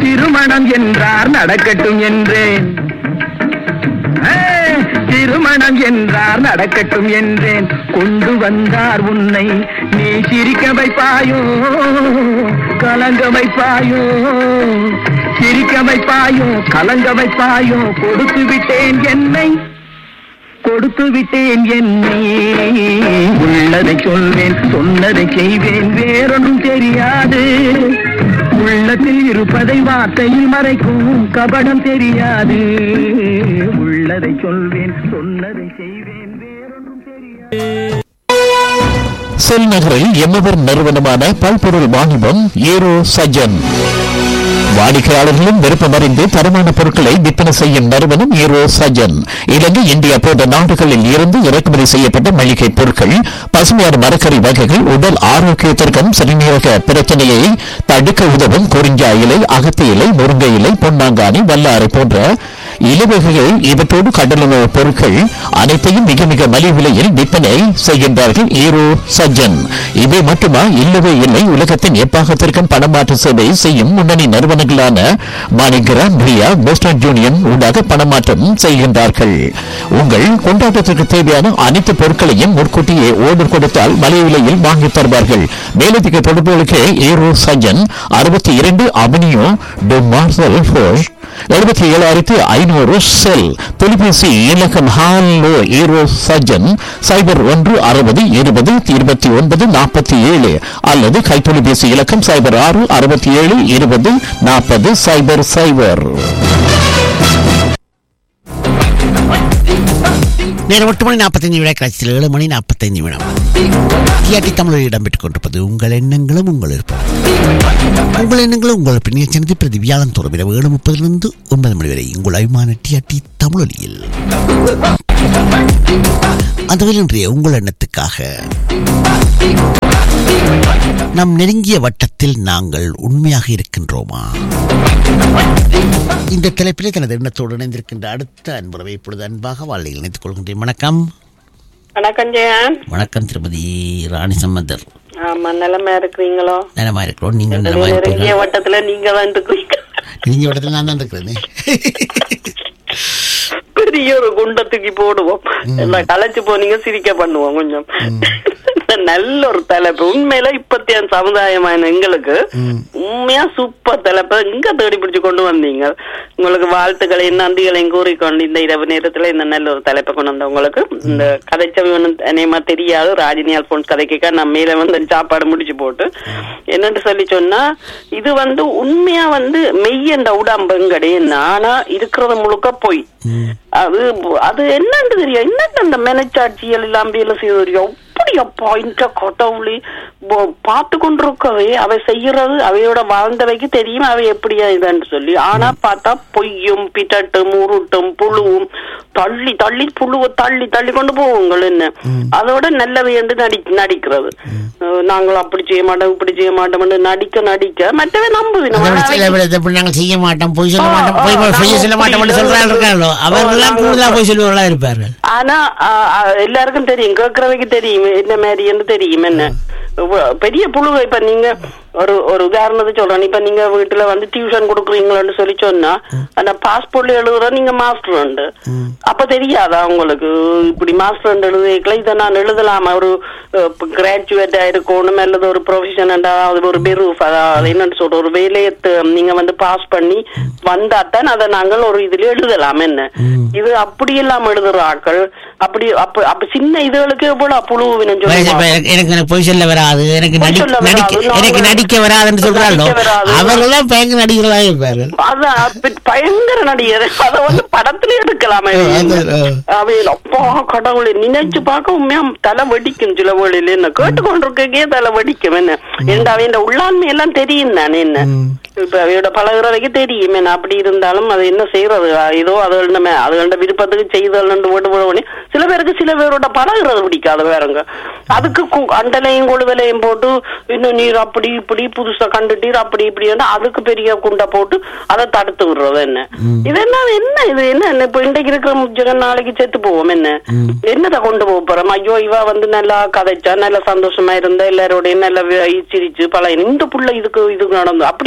திருமணம் என்றார் நடக்கட்டும் என்றேன் ஏ, திருமணம் என்றார் நடக்கட்டும் என்றேன் கொண்டு வந்தார் உன்னை நீ சிரிக்க வைப்பாயோ கலங்க வைப்பாயோ சிரிக்க வைப்பாயோ கலங்க வைப்பாயோ கொடுத்து விட்டேன் என்னை கொடுத்து விட்டேன் என்னை உள்ளதை சொல்வேன் சொன்னதை செய்வேன் வேறொன்றும் தெரியாது உள்ளத்தில் இருப்பதை வார்த்தையில் மறைக்கும் கபடம் தெரியாது உள்ளதை சொல்வேன் சொன்னதை செய்வேன் வேறொன்றும் தெரியாது செல் நகரில் எம்மவர் நிறுவனமான பல்பொருள் வாணிபம் ஏரோ சஜன் வாடிக்கையாளர்களும் விருப்பமறிந்து தரமான பொருட்களை விற்பனை செய்யும் நிறுவனம் ஏரோ சஜன் இலங்கை இந்தியா போன்ற நாடுகளில் இருந்து இறக்குமதி செய்யப்பட்ட மளிகை பொருட்கள் பசுமையான மரக்கறி வகைகள் உடல் ஆரோக்கியத்திற்கும் சிறுநீரக பிரச்சனையை தடுக்க உதவும் குறிஞ்சா இலை அகத்தி இலை முருங்கை இலை பொன்னாங்கானி வல்லாரை போன்ற இலவகைகள் இவற்றோடு கடலுணவு பொருட்கள் அனைத்தையும் மிக மிக மலிவு விலையில் விற்பனை செய்கின்றார்கள் ஈரோ சஜ்ஜன் இவை மட்டுமா இல்லவே இல்லை உலகத்தின் எப்பாகத்திற்கும் பணமாற்று சேவை செய்யும் முன்னணி நிறுவனங்களான மாணிகிராம் ரியா வெஸ்டர்ன் யூனியன் ஊடாக பணமாற்றம் செய்கின்றார்கள் உங்கள் கொண்டாட்டத்திற்கு தேவையான அனைத்து பொருட்களையும் முன்கூட்டியே ஓர்டர் கொடுத்தால் மலிவு விலையில் வாங்கித் தருவார்கள் மேலதிக தொடர்புகளுக்கு ஈரோ சஜ்ஜன் அறுபத்தி இரண்டு அவனியோ டு மார்சல் ஃபோஷ் எழுபத்தி ஏழாயிரத்தி ஐநூறு செல் தொலைபேசி இலக்கம் ஹாலோ ஈரோ சஜன் சைபர் ஒன்று அறுபது இருபது இருபத்தி ஒன்பது நாற்பத்தி ஏழு அல்லது கைத்தொலைபேசி இலக்கம் சைபர் ஆறு அறுபத்தி ஏழு இருபது நாற்பது சைபர் சைபர் நேரம் எட்டு மணி நாற்பத்தஞ்சு விட கட்சியில் ஏழு மணி நாற்பத்தஞ்சு நிமிடம் டிஆர்டி தமிழில் இடம்பெற்றுக் கொண்டிருப்பது உங்கள் எண்ணங்களும் உங்கள் இருப்போம் உங்கள் எண்ணங்களும் உங்கள் பின்னிய சின்னதி பிரதி வியாழன் தோறும் இரவு ஏழு முப்பதிலிருந்து ஒன்பது மணி வரை உங்கள் அபிமான டிஆர்டி தமிழொலியில் அந்த வகையில் இன்றைய உங்கள் எண்ணத்துக்காக நம் நெருங்கிய வட்டத்தில் நாங்கள் உண்மையாக இருக்கின்றோமா இந்த தலைப்பிலே தனது எண்ணத்தோடு இணைந்திருக்கின்ற அடுத்த அன்புறவை இப்பொழுது அன்பாக வாழ்க்கையில் இணைத்துக் கொள்கின்றேன் வணக்கம் வணக்கம் ஜெயன் வணக்கம் திருமதி ராணி சம்பந்தர் ஆமா நிலைமை இருக்கிறீங்களோ நலமா இருக்கிறோம் நீங்கள் என்னுடைய நலமா நெருங்கிய இருக்கிறீர்கள் வட்டத்துல நீங்க தான் இருக்கிறீங்க நீங்க இடத்துல நான் தான் இருக்கிறேன் பெரிய ஒரு குண்டை தூக்கி போடுவோம் எல்லாம் களைச்சு போனீங்க சிரிக்க பண்ணுவோம் கொஞ்சம் நல்ல ஒரு தலைப்பு உண்மையில இப்பத்திய சமுதாயமான எங்களுக்கு உண்மையா சூப்பர் தலைப்பு எங்க தேடி பிடிச்சு கொண்டு வந்தீங்க உங்களுக்கு வாழ்த்துக்களையும் நன்றிகளையும் கூறிக்கொண்டு இந்த இரவு நேரத்துல இந்த நல்ல ஒரு தலைப்பை கொண்டு வந்த உங்களுக்கு இந்த கதைச்சவி ஒன்றும் அநேகமா தெரியாது ராஜினி அல்போன்ஸ் கதைக்க நான் மேல வந்து சாப்பாடு முடிச்சு போட்டு என்னன்னு சொல்லி சொன்னா இது வந்து உண்மையா வந்து மெய்யண்ட உடம்புங்கடே ஆனா இருக்கிறது முழுக்க பொய் அது அது என்னன்னு தெரியும் என்னன்னு அந்த மெனச்சாட்சியல் எல்லாம் வேலை செய்ய தெரியும் அப்படி அப்பா இந்த கடவுளி பார்த்து கொண்டிருக்கவே அவை செய்யறது அவையோட வாழ்ந்தவைக்கு தெரியும் அவை எப்படியா இதுன்னு சொல்லி ஆனா பார்த்தா பொய்யும் பிட்டட்டும் உருட்டும் புழுவும் தள்ளி தள்ளி புழுவை தள்ளி தள்ளி கொண்டு போவோங்கள் என்ன அதோட நல்லவை என்று நடி நடிக்கிறது அஹ் நாங்கள் அப்படி செய்ய மாட்டோம் இப்படி செய்ய மாட்டோம்னு நடிக்க நடிக்க மற்றவை நம்புவினோம் அதோட ஆனா சில அவைக்கு- விட இப்படி நாங்கள் செய்ய மாட்டோம் பொய் சொல்ல ஆ, மாட்டோம் பொய் ஆ, பொய் சொல்ல நாங்க மாட்டோம் பொய் சொல்றாங்க இருக்காங்களோ அவர்களெல்லாம் நாங்க- கூடுதலா பொய் சொல்லுவர்களா இருப்பார்கள் ஆனா ஆ, ஆ, எல்லாருக்கும் தெரியும் கேட்கறவைக்கு தெரியும் என்ன மாதிரி தெரியும் என்ன உவ- பெரிய புழு இப்ப நீங்க ஒரு ஒரு உதாரணத்துக்கு சொல்றேன் இப்ப நீங்க வீட்டுல வந்து டியூஷன் கொடுக்குறீங்களோன்னு சொல்லி சொன்னா அந்த பாஸ்போர்ட்ல எழுதுற நீங்க மாஸ்டர் உண்டு அப்ப தெரியாதா உங்களுக்கு இப்படி மாஸ்டர் எழுதுல இதை நான் எழுதலாமா ஒரு கிராஜுவேட்டா இருக்கணும் அல்லது ஒரு ப்ரொஃபஷன் அதாவது ஒரு பெரூஃப் அதாவது என்னன்னு சொல்ற ஒரு வேலையை த- நீங்க வந்து பாஸ் பண்ணி வந்தாத்தான் அதை நாங்கள் ஒரு இதுல எழுதலாம் என்ன இது அப்படி எல்லாம் எழுதுற ஆட்கள் அப்படி அப்ப அப்ப சின்ன இதுகளுக்கு எவ்வளவு புழுவினம் இப்ப சொல்லுவாங்க எனக்கு எனக்கு எனக்கு பொய் சொல்ல வராது எனக்கு பொய் நடி சொல்ல வராது. நடிக்க நாங்க- எனக்கு நடிக்க வராதுன்னு சொல்றாங்களோ நடிக்க வராது. அவர்களெல்லாம் பயங்கர நடிகர்களாக இருப்பார்கள் அதான் அப்ப பயங்கர நடிகர் அத வந்து படத்துல எடுக்கலாமே அது, ஆ. அவையில் அப்பா கடவுளை நினைச்சு பார்க்க உண்மையா தலை வெடிக்கும் சில வேளையில என்ன கேட்டுக்கொண்டிருக்கே தலை வெடிக்கும் என்ன ஏண்டா அவன் இந்த உள்ளாண்மை எல்லாம் தெரியும் தானே என்ன இப்ப அவையோட பழகுறவைக்கு தெரியும் என்ன அப்படி இருந்தாலும் அது என்ன செய்யறது ஏதோ அதுகள அதுகளோட விருப்பத்துக்கு செய்தல் ஓட்டு போடணும் சில பேருக்கு சில பேரோட பழகுறது பிடிக்காது வேறங்க அதுக்கு கு- அண்டலையும் கொழுவலையும் போட்டு இன்னும் நீர் அப்படி இப்படி புதுசா கண்டுட்டீர் அப்படி இப்படி அதுக்கு பெரிய குண்டை போட்டு அதை தடுத்து விடுறது என்ன இது என்ன என்ன இது என்ன என்ன இப்ப இன்றைக்கு இருக்கிற ஜெகன் நாளைக்கு செத்து போவோம் என்ன என்னத்தை கொண்டு போக போறோம் ஐயோ இவ வந்து நல்லா கதைச்சா நல்ல சந்தோஷமா இருந்தா எல்லாரோடையும் நல்ல வி- சிரிச்சு பழைய இந்த புள்ள இதுக்கு இதுக்கு நடந்து அப்படி என்ன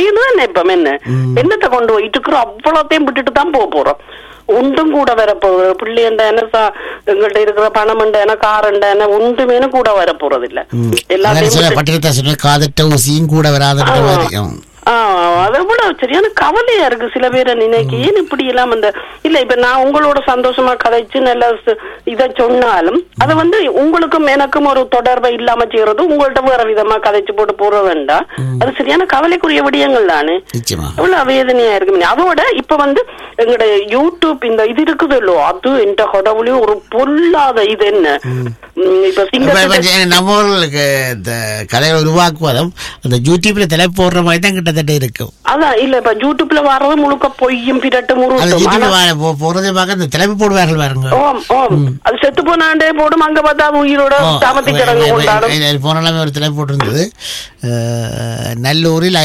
நினைப்போம் என்ன என்னத்தை கொண்டு போயிட்டு இருக்கிறோம் அவ்வளோத்தையும் விட்டுட்டு தான் போக போறோம் ஒன்றும் கூட வரப்போகுது பிள்ளைண்ட என்ன சா- எங்கள்ட்ட இருக்கிற பணம் என்ன காரண்ட என்ன ஒன்றுமே கூட வரப்போறது இல்ல அதான் எல்லாத்தையும் சொல்ல விட்டு- பட்டினத்தை சொன்ன காதட்ட ஊசியும் கூட வராதுன்ற மாதிரி ம். ஆ, அதை விட சரியான கவலையா இருக்கு சில பேரை நினைக்க ஏன் இப்படி எல்லாம் அந்த இல்ல இப்ப நான் உங்களோட சந்தோஷமா கதைச்சு நல்ல ச- இத சொன்னாலும் அது வந்து உங்களுக்கும் எனக்கும் ஒரு தொடர்பை இல்லாம செய்யறது உங்கள்ட்ட வேற விதமா கதைச்சு போட்டு போற வேண்டாம் அது சரியான கவலைக்குரிய விடயங்கள் தானே நிச்சயமா எவ்வளவு வேதனையா இருக்கு அதோட இப்ப வந்து எங்கட யூடியூப் இந்த இது இருக்குது இல்லோ அது என்ற கடவுளையும் ஒரு பொல்லாத இது என்ன ம், இப்ப இப்ப- சிங்கத்தை இப்ப நம்ம ஊர்களுக்கு இந்த கதையை உருவாக்குவதும் அந்த யூடியூப்ல தலை போடுற மாதிரி தான் கிட்டத்தட்ட இருக்கும் அதான் இல்ல இப்ப யூடியூப்ல வர்றது முழுக்க பொய்யும் பிரட்டு அது முருட்டும் யூடியூப்ல ஆனா வா- போ- போறதை பார்க்க இந்த தலைப்பு போடுவார்கள் பாருங்க ஓம் ஓம் அது செத்து போனாண்டே போடும் அங்க பார்த்தா அது உயிரோட ஓ, தாமத்தி கிடங்கு கொண்டாடும் இது போன நாள் ஒரு தலைப்பு போட்டிருந்தது அஹ், நல்லூரில்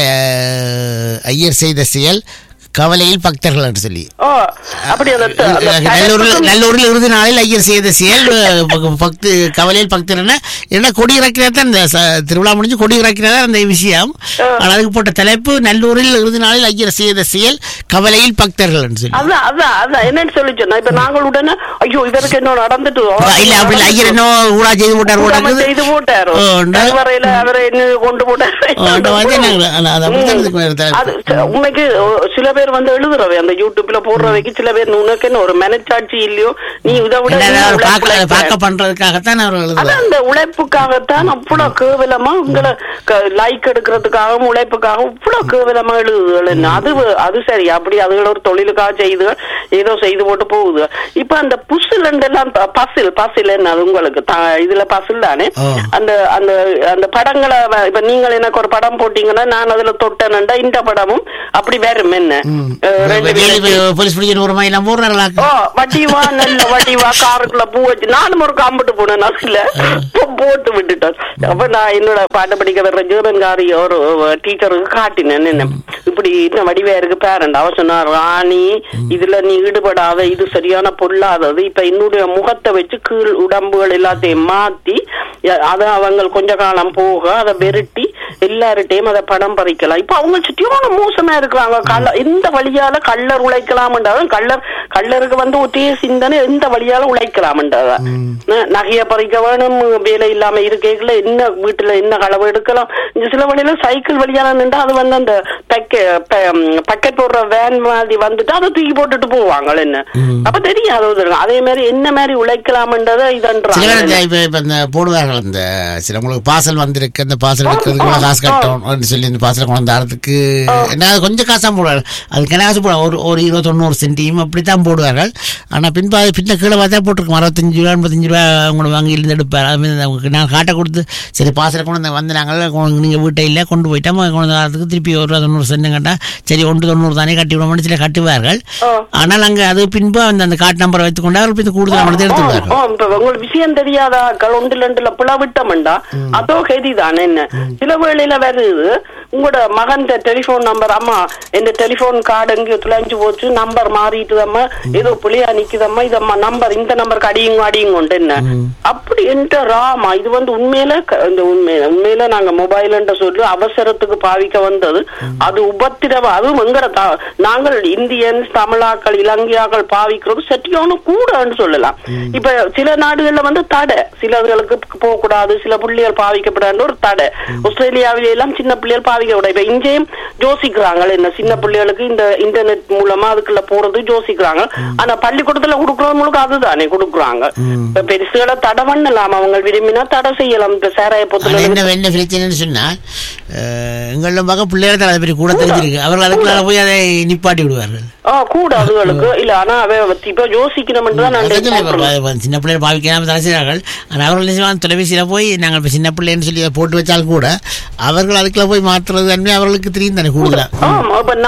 அஹ், ஐயர் செய்த செயல் கவலையில் பக்தர்கள் என்று சொல்லி ஓ அப்படி அந்த த- அந்த நல்லூரில் தலைப்புக்கும் நல்லூரில் இறுதி நாளில் ஐயர் செய்த செயல் அஹ், ப- பக்து கவலையில் பக்தர் என்ன என்ன கொடி இறக்கிறது தான் இந்த ச- திருவிழா முடிஞ்சு கொடி இறக்கிறது தான் அந்த விஷயம் ஆனால் அதுக்கு போட்ட தலைப்பு நல்லூரில் இறுதி நாளில் ஐயர் செய்த செயல் கவலையில் பக்தர்கள் என்று சொல்லி அதான் அதான் அதான் என்னன்னு சொல்லி சொன்னா இப்ப நாங்கள் உடனே ஐயோ இவருக்கு என்ன நடந்துட்டு இல்ல அப்படி இல்ல, ஐயர் என்ன ஊழா செய்து போட்டார் கூடாம போட்டாரு செய்து போட்டாரு ஓ, உண்டா? கருவறையில அவரை என்ன கொண்டு போட்டாரு ஓ, உண்டா, வந்து நாங்க- அது- அது அப்படித்தான் இதுக்கு மேல தலைப்பு. அது ச- உண்மைக்கு ஓ, சில பேர் வந்து எழுதுறவை அந்த யூடியூப்ல போடுறவைக்கு சில பேர் உனக்கு என்ன ஒரு மனச்சாட்சி இல்லையோ நீ இதை விட என்ன, இன்னும் அவர் உழைப்பு பார்க்க உழைக்கிற. பார்க்க பண்றதுக்காகத்தான் அவர் அதான் எழுதுறாரு அந்த உழைப்புக்காகத்தான் அவ்வளவு கேவலமா உங்களை லைக் எடுக்கிறதுக்காகவும் உழைப்புக்காக இவ்வளவு கேவலமா எழுதுகள் என்ன அது வ- அது சரி அப்படி அதுகள் ஒரு தொழிலுக்காக செய்து ஏதோ செய்து போட்டு போகுது இப்ப அந்த புசில் எல்லாம் பசில் பசில் என்ன அது உங்களுக்கு த- இதுல பசில் தானே ஆ. அந்த அந்த அந்த படங்களை வ- இப்ப நீங்கள் எனக்கு ஒரு படம் போட்டீங்கன்னா நான் அதுல தொட்டேன்டா இந்த படமும் அப்படி வரும் என்ன அஹ், ரெண்டு வெளியில பேரும் போய் போலீஸ் பிடிக்கிற ஒரு மாதிரி எல்லாம் போடுறாங்களாக்கு ஓ வட்டிவா நல்ல வட்டிவா காருக்குள்ள பூ வச்சு நானும் ஒரு காம்பிட்டு போனேன் அதுல போ- போட்டு விட்டுட்டேன் அப்ப நான் என்னோட பாட்டு படிக்க வர்ற ஜீவன்காரி ஒரு டீச்சருக்கு காட்டினேன் என்ன இப்படி இன்னும் வடிவா இருக்கு பேரண்ட் அவ சொன்னா ராணி இதுல நீ ஈடுபடாத இது சரியான பொல்லாதது இப்ப என்னுடைய முகத்தை வச்சு கீழ் உடம்புகள் எல்லாத்தையும் மாத்தி அ- அத அவங்க கொஞ்ச காலம் போக அதை விரட்டி எல்லார்ட்டையும் அதை படம் பறிக்கலாம் இப்ப அவங்க சுற்றியான மோசமா இருக்கிறாங்க கள்ள இந்த வழியால கள்ளர் உழைக்கலாம்ன்றாலும் கள்ளர் கள்ளருக்கு வந்து ஒரே சிந்தனை எந்த வழியால உழைக்கலாம்ன்றத நகைய பறிக்க வேணும் வேலை இல்லாம இருக்கைகள என்ன வீட்டுல என்ன களவு எடுக்கலாம் இந்த சில வழியில சைக்கிள் வழியால நின்றா அது வந்து அந்த பக்கெ பக்கெட் போடுற வேன் மாதிரி வந்துட்டு அதை தூக்கி போட்டுட்டு போவாங்க என்ன அப்ப தெரியாது அது. அதே மாதிரி என்ன மாதிரி உழைக்கலாம்ன்றத சில பேர் இதன்றாங்க இந்த இப்ப இப்ப இந்த போடுவார்கள் இந்த சிலவங்களுக்கு பார்சல் வந்திருக்கு அந்த பார்சல் எடுக்கிறதுக்கு இவ்வளவு காசு கட்டணும் சொல்லி இந்த பார்சல் கொண்டு வரதுக்கு என்ன அது கொஞ்சம் காசா போடுவார்கள் அதுக்கு என்ன காசு போடுவாங்க ஒரு ஒரு இருபது தொண்ணூறு சென்டியும் அப்படித்தான் போடுவார்கள் ஆனா பின்பா பின்ன கீழே பார்த்தா போட்டிருக்கும் அறுபத்தஞ்சு ரூபா எண்பத்தஞ்சு ரூபா உங்களோட வங்கியிலிருந்து எடுப்பார் அது மாதிரி அவங்க நான் காட்ட கொடுத்து சரி பார்சல் கொண்டு வந்து வந்து நாங்கள் நீங்கள் வீட்டை இல்லை கொண்டு போயிட்டோம் கொண்டு வந்து வரதுக்கு திருப்பி ஒரு ரூபா தொண்ணூறு சென்ட் கேட்டால் சரி ஒன்று தொண்ணூறு தானே கட்டி விட சில கட்டுவார்கள் ஆனால் அங்கே அது பின்பு அந்த அந்த கார்டு நம்பரை வைத்துக்கொண்டு அவர்கள் பின்பு கூடுதல் அமௌண்ட் எடுத்துருவார்கள் ஆ, இப்ப உங்களுக்கு விஷயம் தெரியாத ஆட்கள் ஒன்று ரெண்டுல பிளவிட்டமெண்டா அதோ கதி தானே என்ன சில வேளையில வருது உங்களோட மகன் டெலிபோன் நம்பர் அம்மா இந்த டெலிபோன் கார்டு எங்கேயோ துளைஞ்சு போச்சு நம்பர் மாறிட்டுதம்மா ஏதோ புளியா நிக்குதம்மா இதம்மா நம்பர் இந்த நம்பருக்கு அடியுங்க அடியுங்க என்ன அப்படி என்ற ராமா இது வந்து உண்மையில க- இந்த உண்மையில உண்மையில நாங்க மொபைல் என்ற சொல்லி அவசரத்துக்கு பாவிக்க வந்தது அது உபத்திரவ அதுவும் எங்கட த- நாங்கள் இந்தியன்ஸ் தமிழாக்கள் இலங்கையாக்கள் பாவிக்கிறது சட்டியான கூடன்னு சொல்லலாம் இப்ப சில நாடுகள்ல வந்து தடை சிலர்களுக்கு போக கூடாது சில புள்ளிகள் பாவிக்கப்படாது ஒரு தடை ஆஸ்திரேலியாவில எல்லாம் சின்ன பிள்ளைகள் பாவிக்க கூடாது இப்ப இங்கேயும் யோசிக்கிறாங்க என்ன சின்ன பிள்ளைகளுக்கு இந்த இன்டர்நெட் மூலமா அதுக்குள்ள போறது யோசிக்கிறாங்க ஆனா பள்ளிக்கூடத்துல கொடுக்கறது முழுக்க அதுதானே கொடுக்குறாங்க இப்ப பெருசுகளை தடை பண்ணலாம் அவங்க விரும்பினா தடை செய்யலாம் இப்ப சேராய ஆனா பொத்துல என்ன என்ன பிரச்சனைன்னு சொன்னால் அஹ், எங்களில் பார்க்க பிள்ளைகளை அதை பற்றி கூட தெரிஞ்சிருக்கு அவர்கள் அதுக்குள்ள போய் அதை நிப்பாட்டி விடுவார்கள் ஆ கூட அதுகளுக்கு இல்ல ஆனா அவ இப்ப யோசிக்கணும்னு தான் நான் அதான் சொல்றேன், இப்ப சொல்றேன். பா- சின்ன பிள்ளைகள் பாவிக்காம தடை செய்கிறார்கள் ஆனால் அவர்கள் என்ன செய்வாங்க, தொலைபேசியில போய் நாங்கள் இப்போ சின்ன பிள்ளைன்னு சொல்லி அதை போட்டு வச்சால் கூட அவர்கள் அதுக்குள்ள போய் மாற்றுறது தன்மை அவர்களுக்கு தெரியும் தானே கூடுதலா ஆமா அப்ப நாங்கள்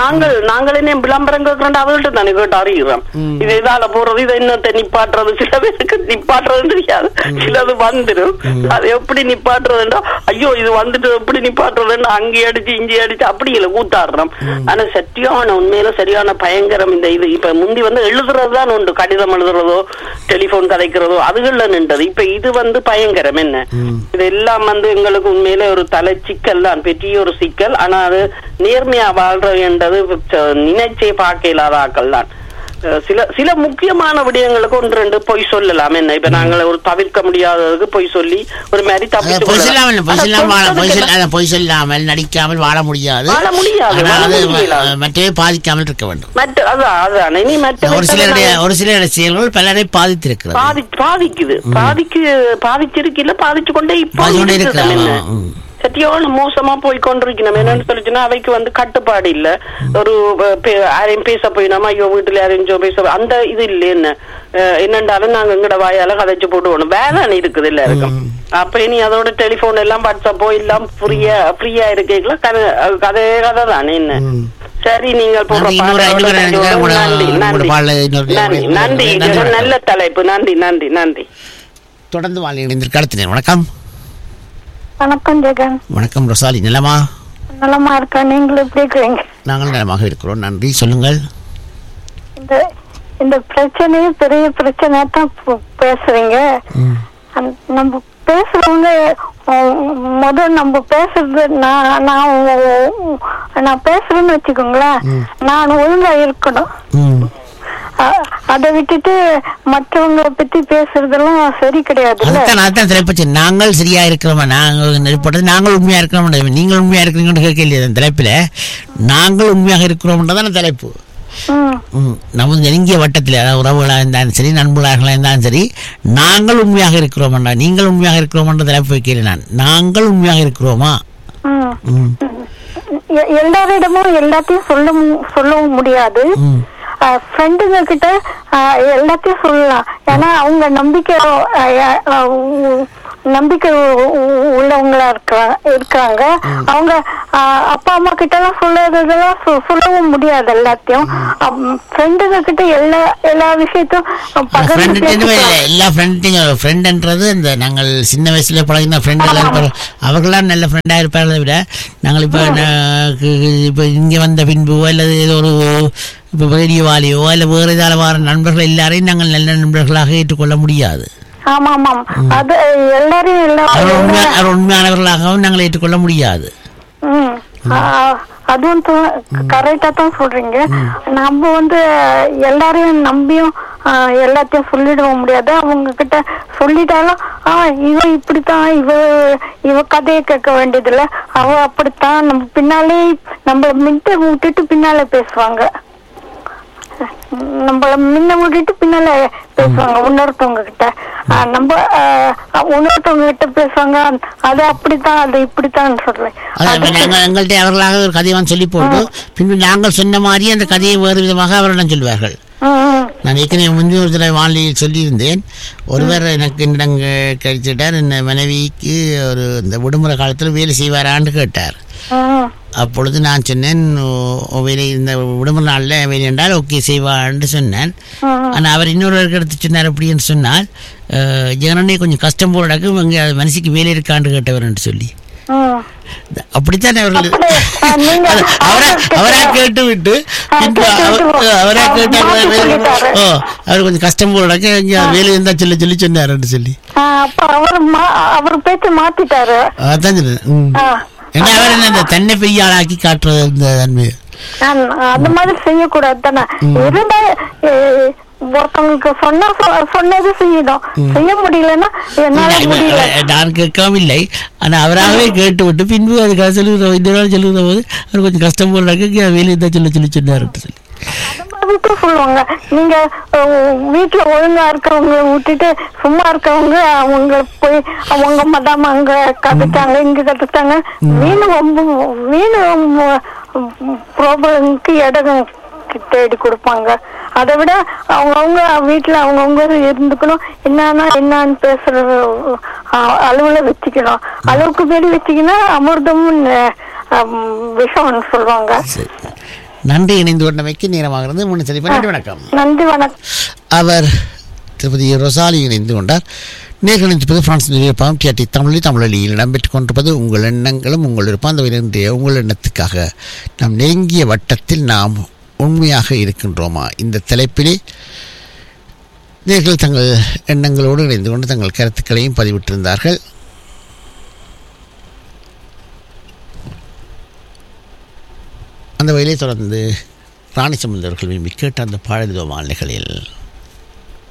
நாங்கள் என்ன விளம்பரம் கேட்கிறோம் அவங்கள்ட்ட தானே கேட்டு அறிகிறோம் இது இதால போறது இதை இன்னத்தை நிப்பாட்டுறது சில பேருக்கு நிப்பாட்டுறது தெரியாது சிலது வந்துடும் அது எப்படி நிப்பாட்டுறதுன்றா ஐயோ இது வந்துட்டு எப்படி நிப்பாட்டுறதுன்னு அங்கே அடிச்சு இங்கே அடிச்சு அப்படி இல்லை கூத்தாடுறோம் ஆனா சத்தியான உண்மையில சரியான பயங்கரம் இந்த இது இப்ப முந்தி வந்து எழுதுறது தான் உண்டு கடிதம் எழுதுறதோ டெலிபோன் கதைக்கிறதோ அதுகள்ல நின்றது இப்ப இது வந்து பயங்கரம் என்ன இது எல்லாம் வந்து எங்களுக்கு உண்மையில ஒரு தலை சிக்கல் தான் பெரிய ஒரு சிக்கல் ஆனா அது நேர்மையா வாழ்றதுன்றது நினைச்சே பார்க்க இல்லாத ஆக்கள் தான் அஹ் சில சில முக்கியமான விடயங்களுக்கு ஒன்று ரெண்டு பொய் சொல்லலாம் என்ன இப்ப நாங்கள் ஒரு தவிர்க்க முடியாததுக்கு பொய் சொல்லி ஒரு மாதிரி அதான் தப்பிச்சு பொய் சொல்லாமல் பொய் ஆனா சொல்லாமல் வாழ- பொய் சொல்றதுக்கு சொல்- அதான் பொய் சொல்லாமல் நடிக்காமல் வாழ முடியாது வாழ முடியாது, ஆனா வாழ அது முடியல. மற்றே பாதிக்காமல் இருக்க வேண்டும் மற்ற அதான் அதான் இனி மற்ற ஒரு சிலருடைய ஒரு சிலருடைய செயல்கள் பலரை பாதித்திருக்கிறது பாதி பாதிக்குது பாதிக்கு பாதிச்சிருக்கு இல்ல பாதிச்சு கொண்டே இப்போ பாதிச்சு கொண்டே இருக்குது இருக்கு, என்ன. ஆமா, ம். சத்தியான மோசமா போய் கொண்டிருக்கணும் என்னன்னு சொல்லிச்சுன்னா அவைக்கு வந்து கட்டுப்பாடு இல்ல ஒரு அஹ், பே- யாரையும் பேச போயினாமா ஐயோ வீட்டுல யாரையும் பேச அந்த இது இல்ல என்ன அஹ், என்னண்டாலும் நாங்க எங்கட வாயால கதைச்சு போட்டுவோம் வேலை இருக்குது இல்ல இருக்கும் அப்ப இனி அதோட டெலிபோன் எல்லாம் வாட்ஸ்அப்போ எல்லாம் ஃப்ரீயா ஃப்ரீயா இருக்கீங்களா கதை கதை கதை தானே என்ன சரி நீங்கள் போடுற நன்றி, இன்னொரு- பாடலோட இன்னொரு நன்றி, உங்களோட- நன்றி உங்களோட நன்றி பாடலை இன்னொரு- நன்றி நன்றி இது நன்றி, ஒரு நல்ல தலைப்பு நன்றி நன்றி நன்றி தொடர்ந்து வாழ் இணைந்திருக்க அடுத்த நேரம். வணக்கம் வணக்கம் ஜெகன் வணக்கம் ரொசாலி நிலமா நலமா இருக்கேன் நீங்களும் எப்படி இருக்கிறீங்க நாங்கள் நலமாக இருக்கிறோம் நன்றி சொல்லுங்கள் இந்த இந்த பிரச்சனையே பெரிய பிரச்சனையா தான் பு- பேசுறீங்க அந்த- நம்ம பேசுறவங்க உம், முதல் நம்ம பேசுறது நான் நான் உ- நான் பேசுறேன்னு வச்சுக்கோங்களேன் நான் ஒழுங்கா இருக்கணும் ம். அ- அதை விட்டுட்டு மற்றவங்களை பத்தி பேசுறதெல்லாம் சரி கிடையாதுல்ல அதுதான் அதுதான் தலைப்பு நாங்கள் சரியா இருக்கிறோமா நாங்கள் நெருப்பட்டது நாங்கள் உண்மையா இருக்கிறோம் நீங்கள் உண்மையா இருக்கிறீங்கன்னு கேட்க இல்லையா அந்த தலைப்பில் நாங்கள் உண்மையாக இருக்கிறோம்ன்றதான தலைப்பு ம் ம், நமது நெருங்கிய வட்டத்தில் அதாவது உறவுகளாக இருந்தாலும் சரி நண்பர்களாக இருந்தாலும் சரி நாங்கள் உண்மையாக இருக்கிறோம்டா நீங்கள் உண்மையாக இருக்கிறோம்ன்ற தலைப்பு வைக்கிறேன் நான் நாங்கள் உண்மையாக இருக்கிறோமா ம் ம் எ- எல்லாரிடமும் எல்லாத்தையும் சொல்ல மு- சொல்லவும் முடியாது ம் ஃப்ரெண்டுங்க கிட்ட அஹ், எல்லாத்தையும் சொல்லலாம் ஏன்னா அவங்க நம்பிக்கை அஹ், அஹ், உ- நம்பிக்கை உ- உ- உள்ளவங்களா இருக்காங்க இருக்காங்க அவங்க அஹ், அப்பா அம்மா கிட்ட எல்லாம் சொல்லாததெல்லாம் சொ- சொல்லவும் முடியாது எல்லாத்தையும் ஃப்ரெண்டுங்க கிட்ட எல்லா எல்லா விஷயத்தையும் பகிர்ந்து ஃப்ரெண்டு பேசிக்கலாம். எல்லா ஃப்ரெண்ட்டையும் ஃப்ரெண்டுன்றது இந்த நாங்கள் சின்ன வயசுல பழகின ஃப்ரெண்ட் எல்லாம் இருப்பாங்க அவர்களாம் நல்ல ஃப்ரெண்டாக இருப்பார்களே விட நாங்கள் இப்போ இப்போ இங்கே வந்த பின்பு அல்லது ஏதோ ஒரு இப்போ ரேடியோவாலேயோ இல்லை வேறு இதால் வர நண்பர்கள் எல்லாரையும் நாங்கள் நல்ல நண்பர்களாக ஏற்றுக்கொள்ள முடியாது ஆமா ஆமாம் அது எல்லாரையும் எல்லா அவர் உண்மையா அவர் உண்மையானவர்களாகவும் நாங்கள் ஏற்றுக்கொள்ள முடியாது ம். ஆ, அதுவும் கரெக்டா தான் சொல்றீங்க நம்ம வந்து எல்லாரையும் நம்பியும் ஆ, எல்லாத்தையும் சொல்லிட முடியாது அவங்க கிட்ட சொல்லிட்டாலும் ஆ இவ இப்படித்தான் இவ இவ கதையை கேட்க வேண்டியதில்ல அவ அப்படித்தான் நம்ம பின்னாலே நம்மள மின்ட்ட விட்டுட்டு பின்னால பேசுவாங்க நம்மள முன்ன விட்டுட்டு பின்னால பேசுவாங்க இன்னொருத்தவங்க கிட்ட ஆ, நம்ம ஆ, இன்னொருத்தவங்க கிட்ட பேசுவாங்க அது அப்படித்தான் அது இப்படித்தான் சொல்றேன் அதாவது நாங்கள் எங்கள்கிட்ட அவர்களாக ஒரு கதையை வந்து சொல்லி போட்டு பின்பு நாங்கள் சொன்ன மாதிரியே அந்த கதையை வேறு விதமாக அவரிடம் சொல்வார்கள் ம், நான் ஏற்கனவே முந்தைய ஒரு தடவை வானிலையில் சொல்லியிருந்தேன் ஒருவர் எனக்கு என்னிடம் கழிச்சிட்டார் இந்த மனைவிக்கு ஒரு இந்த விடுமுறை காலத்தில் வேலை செய்வாரான்னு கேட்டார் ம், அப்பொழுது நான் சொன்னேன் "ஓ- ஓ, வேலை இந்த விடுமுறை நாளில் வேலை என்றால் ஓகே செய்வான்னு சொன்னேன் ஆனால் அவர் இன்னொருவருக்கு எடுத்து சொன்னார் அப்படின்னு சொன்னால் அஹ், ஜனனே கொஞ்சம் கஷ்டம் போடாக்கு இங்கே மனசுக்கு வேலை இருக்கான்னு கேட்டவர்ன்னு சொல்லி ம். அப்படித்தான் அவர்கள் அப்படி, ஆ, நீங்க அது அவரா அவர்கிட்ட- அவரா கேட்டு விட்டு ஆ, பின்பு கேட்டு அவர்- விட்டு, அவரா ஆ, கேட்டு மாத்தி அவர் சொல்லிட்டாரு. ஓ அவர் கொஞ்சம் கஷ்டம் போடாக்க இங்க வேலை இருந்தா சொல்லி சொல்லி சொன்னாருன்னு சொல்லி ஆ, அப்ப அவர் மா- அவர் பேச்சு மாத்திட்டாரு அதான் சொன்னேன் ம். ஆ. ஏன்னா அவர் என்ன இந்த தன்னை பெரிய ஆளாக்கி காட்டுறது இந்த தன்மை நான் அந்த மாதிரி செய்யக்கூடாது தானே இருந்தா எ, ஒருத்தவங்களுக்கு சொன்னா சொ- சொன்னது செய்யணும் செய்ய முடியலன்னா என்னால இல்ல, முடியல இவ- நான் கேட்காம இல்லை ஆனா அவராகவே கேட்டு விட்டு பின்பு அதுக்காக சொல்லுகிற இந்த நாள் சொல்லுகிற போது அவர் கொஞ்சம் கஷ்டம் போடுறாக்க வேலை இருந்தா சொல்ல சொல்லி சொன்னாருன்னு சொல்லி அந்த மாதிரி தான் சொல்லுவாங்க நீங்க அஹ், வீட்டுல ஒழுங்கா இருக்கவங்க விட்டுட்டு சும்மா இருக்கவங்க அவங்க போய் அவங்க மதாம அங்க கத்துட்டாங்க இங்க கத்துட்டாங்க வீணு ரொம்ப வீணு ப்ராப்ளம்க்கு இடம் தேடி கொடுப்பாங்க அதை விட அவங்கவுங்க வீட்டுல அவங்கவுங்க இருந்துக்கணும் என்னன்னா என்னன்னு பேசுற அஹ், அளவுல வச்சுக்கணும் அளவுக்கு மீறி வச்சுக்கினா அமிர்தமும் அஹ், விஷம்னு சொல்லுவாங்க சரி நன்றி இணைந்து கொண்டமைக்கு நேரமாகிறது முன்னு சரி நன்றி வணக்கம் நன்றி வணக்கம் அவர் திருப்பதி ரொசாலி இணைந்து கொண்டார் நேர்கள் இணைந்திருப்பது பிரான்ஸ் நிலையப்பாம் டிஆர்டி தமிழில் தமிழொலியில் இடம்பெற்றுக் கொண்டிருப்பது உங்கள் எண்ணங்களும் உங்கள் விருப்பம் அந்த இன்றைய உங்கள் எண்ணத்துக்காக நாம் நெருங்கிய வட்டத்தில் நாம் உண்மையாக இருக்கின்றோமா இந்த தலைப்பிலே நேர்கள் தங்கள் எண்ணங்களோடு இணைந்து கொண்டு தங்கள் கருத்துக்களையும் பதிவிட்டிருந்தார்கள் அந்த வகையிலே தொடர்ந்து ராணி சம்பந்தவர்கள் விரும்பி கேட்ட அந்த பாடலிதோ மாநிலைகளில்